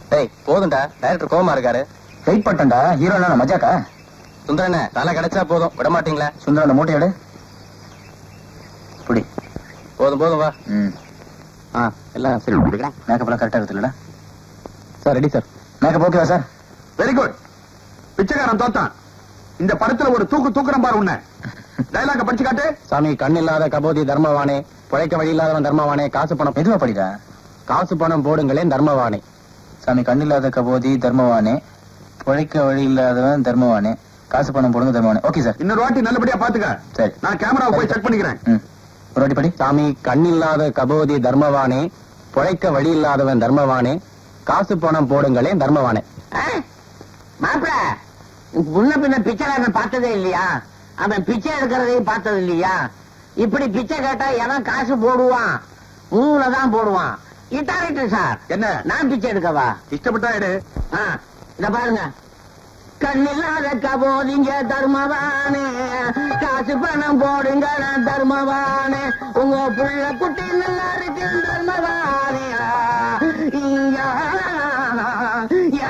டேய் போதும்டா டைரக்டர் கோவமா இருக்காரு வெயிட் பண்ணிட்டா ஹீரோ என்ன மஜாக்கா சுந்தரண்ணே தலை கிடைச்சா போதும் விட மாட்டீங்களா சுந்தரம் அந்த மூட்டை எடு புடி போதும் போதும் வா ம் ஆ எல்லாம் சரி பிடிக்கிறேன் மேக்கப் எல்லாம் கரெக்டா இருக்குல்லடா சார் ரெடி சார் மேக்கப் ஓகேவா சார் வெரி குட் பிச்சைக்காரன் தோத்தான் இந்த படத்துல ஒரு தூக்கு தூக்குறம் பாரு உன்னை டைலாக படிச்சு காட்டு சாமி கண் இல்லாத கபோதி தர்மவானே பிழைக்க வழி இல்லாதவன் தர்மவானே காசு பணம் மெதுவா படிடா காசு பணம் போடுங்களேன் தர்மவானே சாமி கண்ணில்லாத கபோதி தர்மவானே பிழைக்க வழி இல்லாதவன் தர்மவானே காசு பணம் போடுங்க தர்மவானே ஓகே சார் இன்னொரு வாட்டி நல்லபடியா பாத்துக்க சரி நான் கேமராவை போய் செக் பண்ணிக்கிறேன் ம் ஒரு வாட்டி படி சாமி கண் இல்லாத கபோதி தர்மவானே பிழைக்க வழி இல்லாதவன் தர்மவானே காசு பணம் போடுங்களேன் தர்மவானே மாப்பிள முன்ன பின்ன பிச்சைக்காரன் பார்த்ததே இல்லையா அவன் பிச்சை எடுக்கிறதையும் பார்த்தது இல்லையா இப்படி பிச்சை கேட்டா எவன் காசு போடுவான் மூணுல தான் போடுவான் இட்டாரிட்டு சார் என்ன நான் பிச்சை எடுக்கவா இஷ்டப்பட்டா எடு ஆ, இத பாருங்க கண்ணில்லாத கபோதிங்க தர்மவானே காசு பணம் போடுங்க நான் தர்மவானே உங்க புள்ள குட்டி நல்லா இருக்கு தர்மவானே யா, யா.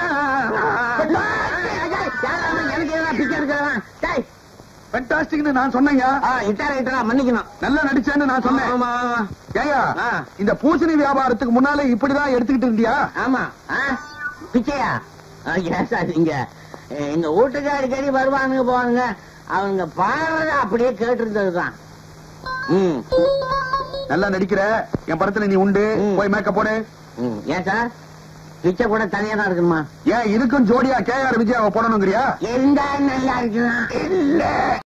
எனக்கு என்ன பிச்சை எடுக்கிறவன் டேய், ஃபென்டாஸ்டிக்னு நான் சொன்னேங்க ஆ, இட்டாரா இட்டாரா மன்னிக்கணும் நல்லா நடிச்சேன்னு நான் சொன்னேன் ஆமா, ஆமா. ஏயா ஆ. இந்த பூசணி வியாபாரத்துக்கு முன்னாலே இப்படிதான் எடுத்துக்கிட்டு இருந்தியா ஆமா ஆ? பிச்சையா ஆ, ஏன் சார் நீங்க எ- எங்க வீட்டுக்கு அடிக்கடி வருவானுங்க போவானுங்க அவங்க பாடுறத அப்படியே கேட்டிருந்ததுதான் ம் நல்லா நடிக்கிற என் படத்துல நீ உண்டு ம். போய் மேக்கப் போடு ம். ஏன் சார் பிச்சை கூட தனியா தான் இருக்கணுமா ஏன் இதுக்கும் ஜோடியா கே ஆர் விஜயாவை போடணுங்கிறியா இருந்தா நல்லா இருக்குதான் இல்ல